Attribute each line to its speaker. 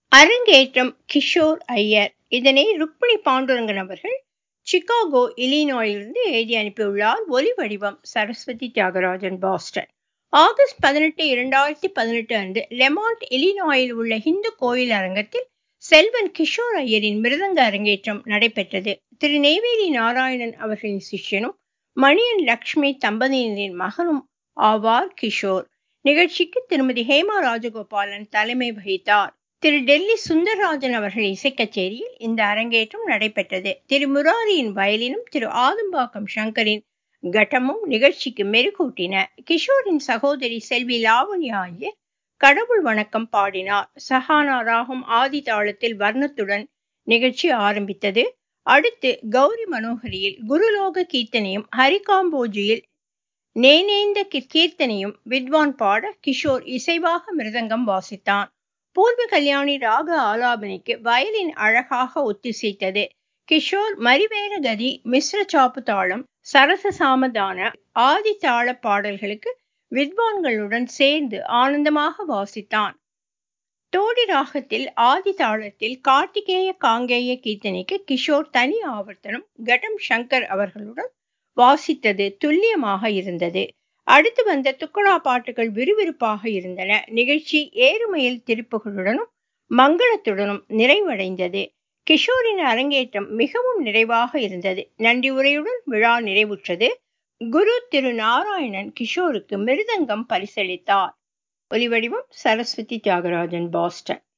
Speaker 1: அரங்கேற்றம் கிஷோர் ஐயர் இதனை ருக்மிணி பாண்டுரங்கன் அவர்கள் சிகாகோ இலினாயிலிருந்து எழுதி அனுப்பியுள்ளார் ஒலி வடிவம் சரஸ்வதி தியாகராஜன் பாஸ்டன் ஆகஸ்ட் பதினெட்டு இரண்டாயிரத்தி பதினெட்டு அன்று லெமாண்ட் இலினாயில் உள்ள இந்து கோயில் அரங்கத்தில் செல்வன் கிஷோர் ஐயரின் மிருதங்க அரங்கேற்றம் நடைபெற்றது திரு நெய்வேலி நாராயணன் அவர்களின் சிஷ்யனும் மணியன் லக்ஷ்மி தம்பதியினரின் மகனும் ஆவார் கிஷோர் நிகழ்ச்சிக்கு திருமதி ஹேமா ராஜகோபாலன் தலைமை வகித்தார் திரு டெல்லி சுந்தரராஜன் அவர்கள் இசைக்கச்சேரியில் இந்த அரங்கேற்றம் நடைபெற்றது திரு முராரியின் வயலினும் திரு ஆதம்பாக்கம் சங்கரின் கட்டமும் நிகழ்ச்சிக்கு மெருகூட்டின கிஷோரின் சகோதரி செல்வி லாவண்யா ஐயர் கடவுள் வணக்கம் பாடினார் சஹானா ராகம் ஆதி தாளத்தில் வர்ணத்துடன் நிகழ்ச்சி ஆரம்பித்தது அடுத்து கௌரி மனோகரியில் குருலோக கீர்த்தனையும் ஹரிகாம்போஜியில் நேனேந்த கீர்த்தனையும் வித்வான் பாட கிஷோர் இசைவாக மிருதங்கம் வாசித்தான் பூர்வ கல்யாணி ராக ஆலாபனிக்கு வயலின் அழகாக ஒத்திசைத்தது கிஷோர் மரிவேர கதி மிஸ்ர சாப்பு தாளம் சரச சாமதான ஆதி தாள பாடல்களுக்கு வித்வான்களுடன் சேர்ந்து ஆனந்தமாக வாசித்தான் தோடி ராகத்தில் ஆதி தாளத்தில் கார்த்திகேய காங்கேய கீர்த்தனைக்கு கிஷோர் தனி ஆவர்த்தனம் கடம் சங்கர் அவர்களுடன் வாசித்தது துல்லியமாக இருந்தது அடுத்து வந்த துக்கடா பாட்டுகள் விறுவிறுப்பாக இருந்தன நிகழ்ச்சி ஏறுமையில் திருப்புகளுடனும் மங்களத்துடனும் நிறைவடைந்தது கிஷோரின் அரங்கேற்றம் மிகவும் நிறைவாக இருந்தது நன்றி உரையுடன் விழா நிறைவுற்றது குரு திரு நாராயணன் கிஷோருக்கு மிருதங்கம் பரிசளித்தார் ஒலிவடிவம் சரஸ்வதி தியாகராஜன் பாஸ்டன்